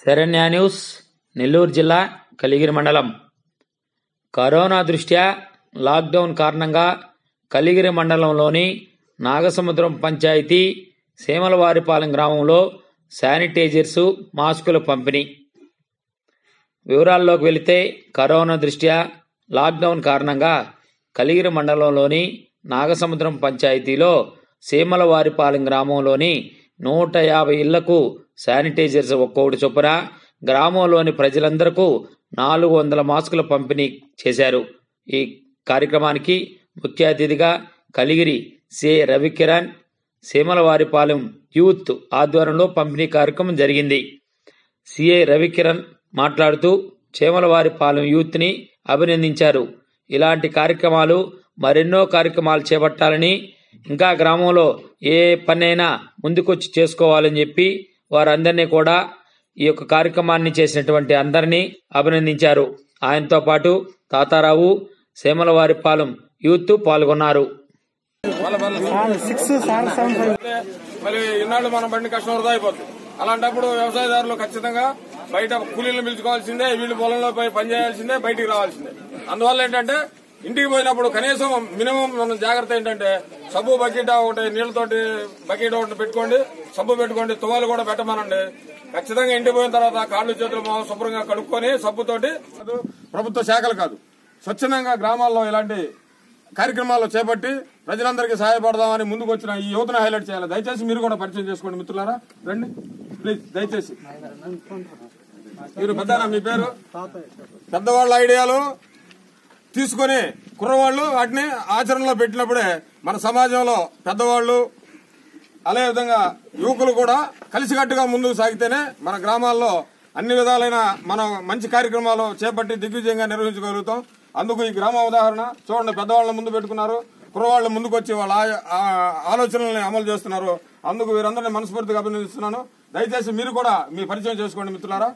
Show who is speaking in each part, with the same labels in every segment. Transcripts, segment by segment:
Speaker 1: Saranya news Nellore జిల్లా కలిగిరి మండలం corona దృష్ట్యా లాక్డౌన్ కారణంగా కలిగిరి మండలంలోని నాగసముద్రం పంచాయతీ సేమలవారిపాలెం గ్రామంలో శానిటైజర్సు మాస్కుల పంపిణీ వివరాల్లోకి వెళితే కరోనా దృష్ట్యా లాక్డౌన్ కారణంగా కలిగిరి మండలంలోని నాగసముద్రం పంచాయతీలో సీమలవారిపాలెం గ్రామంలోని నూట యాభై ఇళ్లకు శానిటైజర్స్ ఒక్కొక్కటి చొప్పున గ్రామంలోని ప్రజలందరకు నాలుగు వందల మాస్కుల పంపిణీ చేశారు ఈ కార్యక్రమానికి ముఖ్య అతిథిగా కలిగిరి సి రవికిరణ్ సీమలవారిపాలెం యూత్ ఆధ్వర్యంలో పంపిణీ కార్యక్రమం జరిగింది సిఐ రవికిరణ్ మాట్లాడుతూ చేమలవారిపాలెం యూత్ని అభినందించారు ఇలాంటి కార్యక్రమాలు మరెన్నో కార్యక్రమాలు చేపట్టాలని ఇంకా గ్రామంలో ఏ పనైనా ముందుకొచ్చి చేసుకోవాలని చెప్పి వారందరినీ కూడా ఈ యొక్క కార్యక్రమాన్ని చేసినటువంటి అందరినీ అభినందించారు ఆయనతో పాటు తాతారావు సేమలవారిపాలెం యూత్ పాల్గొన్నారు
Speaker 2: సిక్స్ సెవెన్ సెవెన్ ఫైవ్
Speaker 3: మరి ఇన్నాళ్ళు మనం బండి కష్టం వృధా అయిపోతుంది అలాంటప్పుడు వ్యవసాయదారులు ఖచ్చితంగా బయట కూలీలను పిలుచుకోవాల్సిందే వీళ్ళు పొలంలో పోయి పని చేయాల్సిందే బయటికి రావాల్సిందే అందువల్ల ఏంటంటే ఇంటికి పోయినప్పుడు కనీసం మినిమం మనం జాగ్రత్త ఏంటంటే సబ్బు బకెట్ ఒకటి నీళ్ళతోటి బకెట్ ఒకటి పెట్టుకోండి సబ్బు పెట్టుకోండి తువాలు కూడా పెట్టమనండి ఖచ్చితంగా ఇంటికి పోయిన తర్వాత కాళ్ళు చేతులు మొహం శుభ్రంగా కడుక్కొని సబ్బుతోటి అది ప్రభుత్వ శాఖలు కాదు స్వచ్ఛందంగా గ్రామాల్లో ఇలాంటి కార్యక్రమాలు చేపట్టి ప్రజలందరికీ సహాయపడదామని ముందుకు వచ్చిన ఈ యువతను హైలైట్ చేయాలి దయచేసి మీరు కూడా పరిచయం చేసుకోండి మిత్రులారా రండి ప్లీజ్ దయచేసి మీరు పెద్ద మీ పేరు పెద్దవాళ్ళ ఐడియాలు తీసుకొని కుర్రవాళ్ళు వాటిని ఆచరణలో పెట్టినప్పుడే మన సమాజంలో పెద్దవాళ్ళు అదే విధంగా యువకులు కూడా కలిసికట్టుగా ముందుకు సాగితేనే మన గ్రామాల్లో అన్ని విధాలైన మనం మంచి కార్యక్రమాలు చేపట్టి దిగ్విజయంగా నిర్వహించగలుగుతాం అందుకు ఈ గ్రామ ఉదాహరణ చూడండి పెద్దవాళ్ళని ముందు పెట్టుకున్నారు కుర్రవాళ్ళు ముందుకు వచ్చి వాళ్ళ ఆ- ఆ ఆలోచనల్ని అమలు చేస్తున్నారు అందుకు వీరందరినీ మనస్ఫూర్తిగా అభినందిస్తున్నాను దయచేసి మీరు కూడా మీ పరిచయం చేసుకోండి మిత్రులారా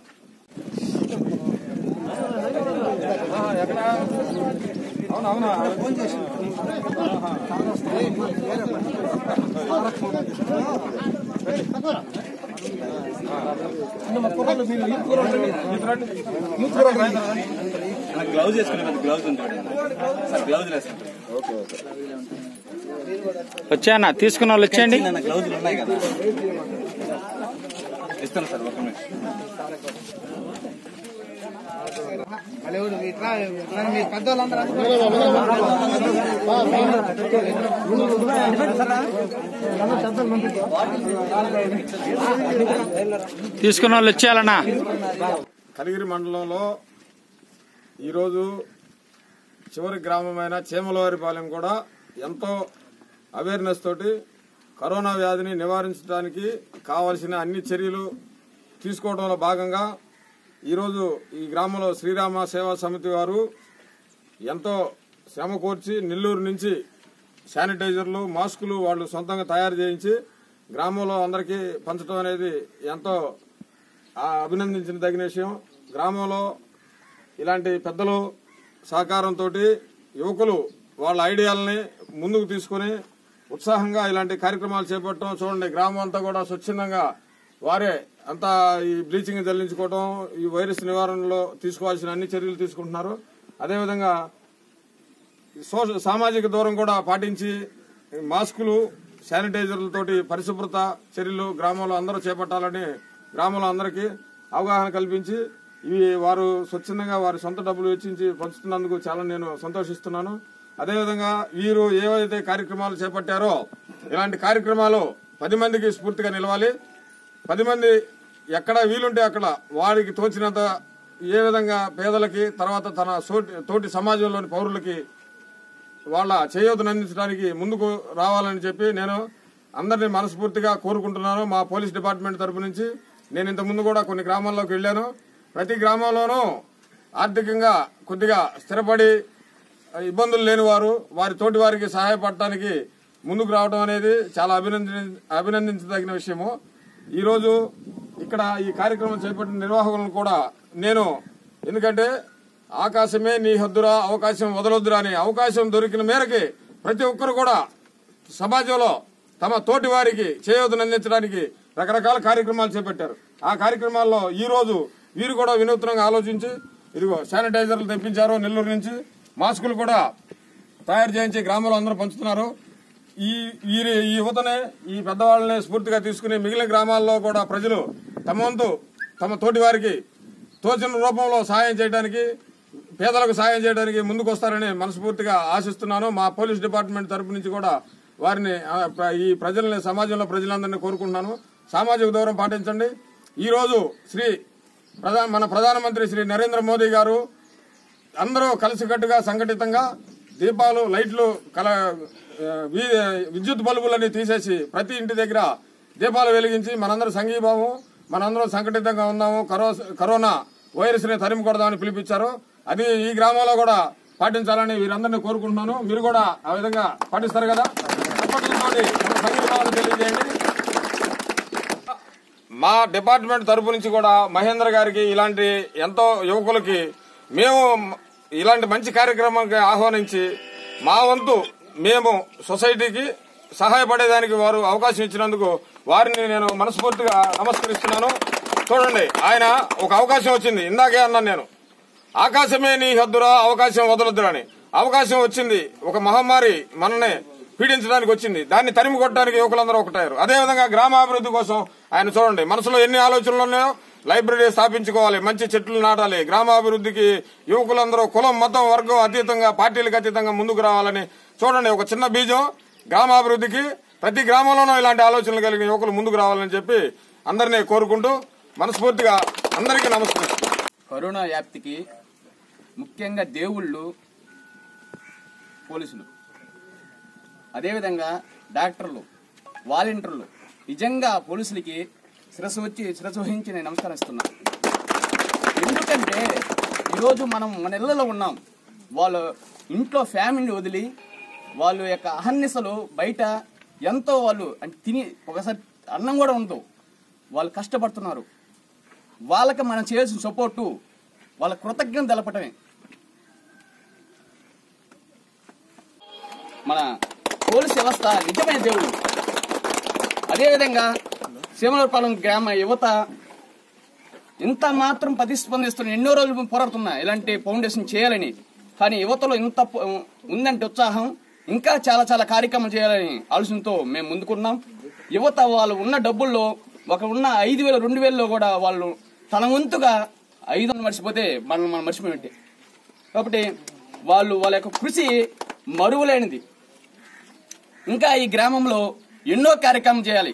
Speaker 3: ఆ, ఎక్కడ అవునా అవునా
Speaker 4: గ్లౌజ్ వేసుకునే గ్లౌజ్ ఉంటాడు సార్ గ్లౌజ్ వేసుకుంటాడు
Speaker 1: వచ్చానా తీసుకున్న వాళ్ళు వచ్చేయండి
Speaker 4: నన్ను గ్లౌజులు ఉన్నాయి కదా ఇస్తాను సార్ ఒక నిమిషం
Speaker 2: ఇట్లా మీ పెద్దోళ్ళందరూ
Speaker 1: తీసుకున్న వాళ్ళు వచ్చేయాలన్నా
Speaker 3: కలిగిరి మండలంలో ఈరోజు చివరి గ్రామమైన చేమలవారిపాలెం కూడా ఎంతో అవేర్నెస్ తోటి కరోనా వ్యాధిని నివారించడానికి కావలసిన అన్ని చర్యలు తీసుకోవడంలో భాగంగా ఈరోజు ఈ గ్రామంలో శ్రీరామ సేవా సమితి వారు ఎంతో శ్రమ కోర్చి నెల్లూరు నుంచి శానిటైజర్లు మాస్కులు వాళ్ళు సొంతంగా తయారు చేయించి గ్రామంలో అందరికీ పంచడం అనేది ఎంతో ఆ, అభినందించిన తగిన విషయం గ్రామంలో ఇలాంటి పెద్దలు సహకారంతో యువకులు వాళ్ళ ఐడియాలని ముందుకు తీసుకొని ఉత్సాహంగా ఇలాంటి కార్యక్రమాలు చేపట్టడం చూడండి గ్రామం అంతా కూడా స్వచ్ఛందంగా వారే అంతా ఈ బ్లీచింగ్ జల్లించుకోవడం ఈ వైరస్ నివారణలో తీసుకోవాల్సిన అన్ని చర్యలు తీసుకుంటున్నారు అదేవిధంగా సోష సామాజిక దూరం కూడా పాటించి మాస్కులు శానిటైజర్లతోటి పరిశుభ్రత చర్యలు గ్రామంలో అందరూ చేపట్టాలని గ్రామంలో అందరికీ అవగాహన కల్పించి ఇవి వారు స్వచ్ఛందంగా వారి సొంత డబ్బులు వెచ్చించి పంచుతున్నందుకు చాలా నేను సంతోషిస్తున్నాను అదేవిధంగా వీరు ఏవైతే కార్యక్రమాలు చేపట్టారో ఇలాంటి కార్యక్రమాలు పది మందికి స్ఫూర్తిగా నిలవాలి పది మంది ఎక్కడ వీలుంటే అక్కడ వారికి తోచినంత ఏ విధంగా పేదలకి తర్వాత తన సోటి తోటి సమాజంలోని పౌరులకి వాళ్ళ చేయూతను అందించడానికి ముందుకు రావాలని చెప్పి నేను అందరినీ మనస్ఫూర్తిగా కోరుకుంటున్నాను మా పోలీస్ డిపార్ట్మెంట్ తరపు నుంచి నేను ఇంత ముందు కూడా కొన్ని గ్రామాల్లోకి వెళ్ళాను ప్రతి గ్రామంలోనూ ఆర్థికంగా కొద్దిగా స్థిరపడి ఇబ్బందులు లేని వారు వారి తోటి వారికి సహాయపడటానికి ముందుకు రావడం అనేది చాలా అభినంది అభినందించదగిన విషయము ఈరోజు ఇక్కడ ఈ కార్యక్రమం చేపట్టిన నిర్వాహకులను కూడా నేను ఎందుకంటే ఆకాశమే నీ హద్దురా అవకాశం వదలొద్దురా అని అవకాశం దొరికిన మేరకి ప్రతి ఒక్కరు కూడా సమాజంలో తమ తోటి వారికి చేయూతను అందించడానికి రకరకాల కార్యక్రమాలు చేపట్టారు ఆ కార్యక్రమాల్లో ఈ రోజు వీరు కూడా వినూత్నంగా ఆలోచించి ఇదిగో శానిటైజర్లు తెప్పించారు నెల్లూరు నుంచి మాస్కులు కూడా తయారు చేయించి గ్రామంలో అందరూ పంచుతున్నారు ఈ వీరి ఈ యువతనే ఈ పెద్దవాళ్ళని స్ఫూర్తిగా తీసుకుని మిగిలిన గ్రామాల్లో కూడా ప్రజలు తమ వంతు తమ తోటి వారికి తోచిన రూపంలో సహాయం చేయడానికి పేదలకు సహాయం చేయడానికి ముందుకు వస్తారని మనస్ఫూర్తిగా ఆశిస్తున్నాను మా పోలీస్ డిపార్ట్మెంట్ తరపు నుంచి కూడా వారిని ఆ, ప్ర- ఈ ప్రజల్ని సమాజంలో ప్రజలందరినీ కోరుకుంటున్నాను సామాజిక దూరం పాటించండి ఈ రోజు శ్రీ ప్రధాన మన ప్రధానమంత్రి శ్రీ నరేంద్ర మోదీ గారు అందరూ కలిసికట్టుగా సంఘటితంగా దీపాలు లైట్లు కల ఆ, వీ- విద్యుత్ బల్బులని తీసేసి ప్రతి ఇంటి దగ్గర దీపాలు వెలిగించి మనందరం సంఘీభావం మనందరం సంఘటితంగా ఉందాము కరో- కరోనా వైరస్ ని తరిమి కొడదామని పిలిపించారు అది ఈ గ్రామంలో కూడా పాటించాలని వీరందరినీ కోరుకుంటున్నాను మీరు కూడా ఆ విధంగా పాటిస్తారు కదా చప్పట్లతోటి మన సంఘీభావాన్ని తెలియజేయండి మా డిపార్ట్మెంట్ తరపు నుంచి కూడా మహేంద్ర గారికి ఇలాంటి ఎంతో యువకులకి మేము ఇలాంటి మంచి కార్యక్రమానికి ఆహ్వానించి మా వంతు మేము సొసైటీకి సహాయపడేదానికి వారు అవకాశం ఇచ్చినందుకు వారిని నేను మనస్ఫూర్తిగా నమస్కరిస్తున్నాను చూడండి ఆయన ఒక అవకాశం వచ్చింది ఇందాకే అన్నాను నేను ఆకాశమే నీ హద్దురా అవకాశం వదలొద్దురా అని అవకాశం వచ్చింది ఒక మహమ్మారి మనల్ని పీడించడానికి వచ్చింది దాన్ని తరిమి కొట్టడానికి యువకులందరూ ఒకటారు అదేవిధంగా గ్రామాభివృద్ధి కోసం ఆయన చూడండి మనసులో ఎన్ని ఆలోచనలు ఉన్నాయో లైబ్రరీ స్థాపించుకోవాలి మంచి చెట్లు నాటాలి గ్రామాభివృద్ధికి యువకులందరూ కులం మతం వర్గం అతీతంగా పార్టీలకు అతీతంగా ముందుకు రావాలని చూడండి ఒక చిన్న బీజం గ్రామాభివృద్ధికి ప్రతి గ్రామంలోనూ ఇలాంటి ఆలోచనలు కలిగిన యువకులు ముందుకు రావాలని చెప్పి అందరినీ కోరుకుంటూ మనస్ఫూర్తిగా అందరికీ నమస్కరిస్తున్నాను
Speaker 5: కరోనా వ్యాప్తికి ముఖ్యంగా దేవుళ్ళు పోలీసులు అదేవిధంగా డాక్టర్లు వాలంటీర్లు నిజంగా పోలీసులకి శిరస్సు వచ్చి శిరస్సు వహించి నేను నమస్కరిస్తున్నాను ఎందుకంటే ఈరోజు మనం మన ఇళ్లలో ఉన్నాం వాళ్ళు ఇంట్లో ఫ్యామిలీని వదిలి వాళ్ళ యొక్క అహర్నిశలు బయట ఎంతో వాళ్ళు అంటే తిని ఒకసారి అన్నం కూడా ఉండదు వాళ్ళు కష్టపడుతున్నారు వాళ్ళకి మనం చేయాల్సిన సపోర్టు వాళ్ళ కృతజ్ఞత తెలపటమే మన పోలీస్ వ్యవస్థ నిజమైన దేవుడు అదేవిధంగా సీమలపాలెం గ్రామ యువత ఇంత మాత్రం ప్రతిస్పందిస్తున్న ఎన్నో రోజులు పోరాడుతున్నా ఇలాంటి ఫౌండేషన్ చేయాలని కానీ యువతలో ఇంత ప- ఉందంటే ఉత్సాహం ఇంకా చాలా చాలా కార్యక్రమాలు చేయాలని ఆలోచనతో మేము ముందుకున్నాం యువత వాళ్ళు ఉన్న డబ్బుల్లో ఒక ఉన్న ఐదు వేలు రెండు వేలలో కూడా వాళ్ళు తన వంతుగా ఐదు వందలు మర్చిపోతే మనం మనం మర్చిపోయినట్టే కాబట్టి వాళ్ళు వాళ్ళ యొక్క కృషి మరువలేనిది ఇంకా ఈ గ్రామంలో ఎన్నో కార్యక్రమం చేయాలి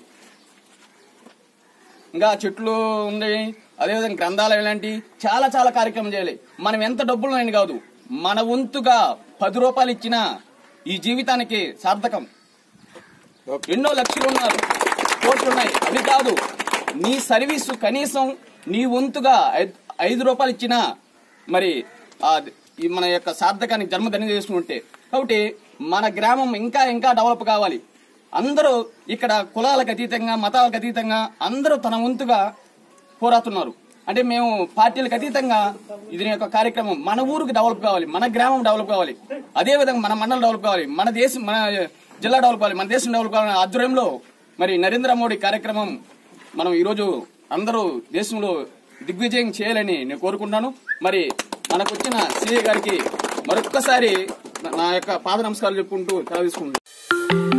Speaker 5: ఇంకా చెట్లు ఉంది అదేవిధంగా గ్రంథాలయం లాంటి చాలా చాలా కార్యక్రమం చేయాలి మనం ఎంత డబ్బులు అని కాదు మన వంతుగా పది రూపాయలు ఇచ్చినా ఈ జీవితానికి సార్థకం ఎన్నో లక్షలు ఉన్నారు కోట్లు ఉన్నాయి అవి కాదు నీ సర్వీసు కనీసం నీ వంతుగా ఐ- ఐదు రూపాయలు ఇచ్చినా మరి ఆ ఈ మన యొక్క సార్థకానికి జన్మధన్యం చేసుకుంటే కాబట్టి మన గ్రామం ఇంకా ఇంకా డెవలప్ కావాలి అందరూ ఇక్కడ కులాలకు అతీతంగా మతాలకు అతీతంగా అందరూ తన వంతుగా పోరాడుతున్నారు అంటే మేము పార్టీలకు అతీతంగా ఇది యొక్క కార్యక్రమం మన ఊరికి డెవలప్ కావాలి మన గ్రామం డెవలప్ కావాలి అదే విధంగా మన మండలం డెవలప్ కావాలి మన దేశం మన జిల్లా డెవలప్ కావాలి మన దేశం డెవలప్ కావాలనే ఆధ్వర్యంలో మరి నరేంద్ర మోడీ కార్యక్రమం మనం ఈరోజు అందరూ దేశంలో దిగ్విజయం చేయాలని నేను కోరుకుంటున్నాను మరి మనకు వచ్చిన సిఐ గారికి మరొక్కసారి నా యొక్క పాద నమస్కారాలు చెప్పుకుంటూ సెలవు తీసుకుంటున్నాను